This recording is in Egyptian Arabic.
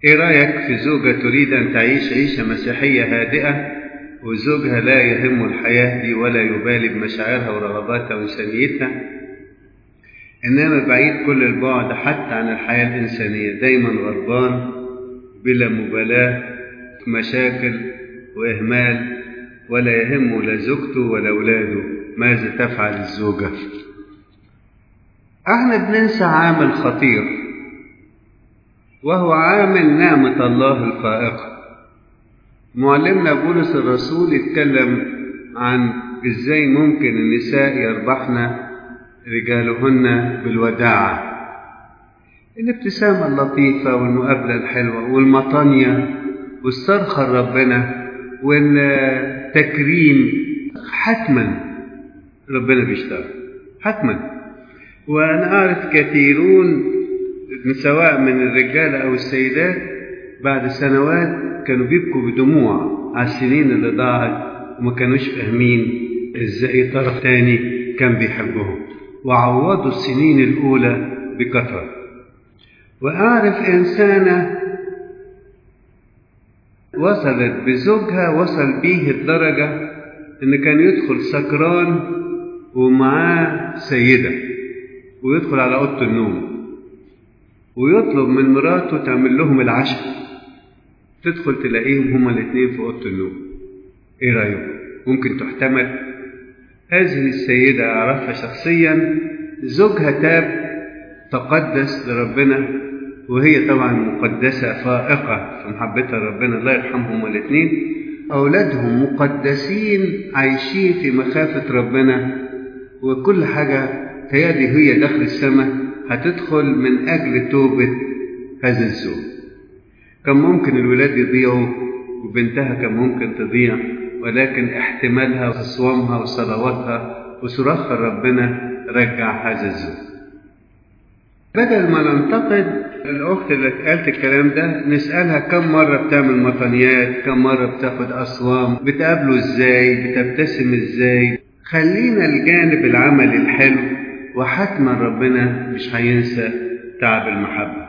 ايه رأيك في زوجة تريد ان تعيش عيشة مسيحية هادئة وزوجها لا يهم الحياة دي ولا يبالي بمشاعرها ورغباتها وإنسانيتها إنما بعيد كل البعد حتى عن الحياة الإنسانية دايما غضبان بلا مبالاة مشاكل وإهمال ولا يهم لا زوجته ولا أولاده ماذا تفعل الزوجة احنا بننسى عامل خطير وهو عامل نعمة الله الفائقة معلمنا بولس الرسول يتكلم عن ازاي ممكن النساء يربحن رجالهن بالوداعة الابتسامة اللطيفة والمقابلة الحلوة والمطانية والصرخة لربنا والتكريم حتما ربنا بيشتغل حتما وأنا أعرف كثيرون سواء من الرجال أو السيدات بعد سنوات كانوا بيبكوا بدموع على السنين اللي ضاعت وما كانوش فاهمين ازاي طرف تاني كان بيحبهم وعوضوا السنين الأولى بكثرة وأعرف إنسانة وصلت بزوجها وصل بيه الدرجة إن كان يدخل سكران ومعاه سيدة ويدخل على أوضة النوم ويطلب من مراته تعمل لهم العشاء تدخل تلاقيهم هما الاثنين في أوضة النوم إيه رأيكم؟ ممكن تحتمل هذه السيدة أعرفها شخصيا زوجها تاب تقدس لربنا وهي طبعا مقدسة فائقة في محبتها لربنا الله يرحمهم الاثنين أولادهم مقدسين عايشين في مخافة ربنا وكل حاجة تيالي هي داخل السماء هتدخل من أجل توبة هذا الزوج كان ممكن الولاد يضيعوا وبنتها كان ممكن تضيع ولكن احتمالها وصوامها وصلواتها وصراخها ربنا رجع هذا الزوج بدل ما ننتقد الأخت اللي قالت الكلام ده نسألها كم مرة بتعمل مطنيات كم مرة بتاخد أصوام بتقابله إزاي بتبتسم إزاي خلينا الجانب العملي الحلو وحتما ربنا مش هينسى تعب المحبة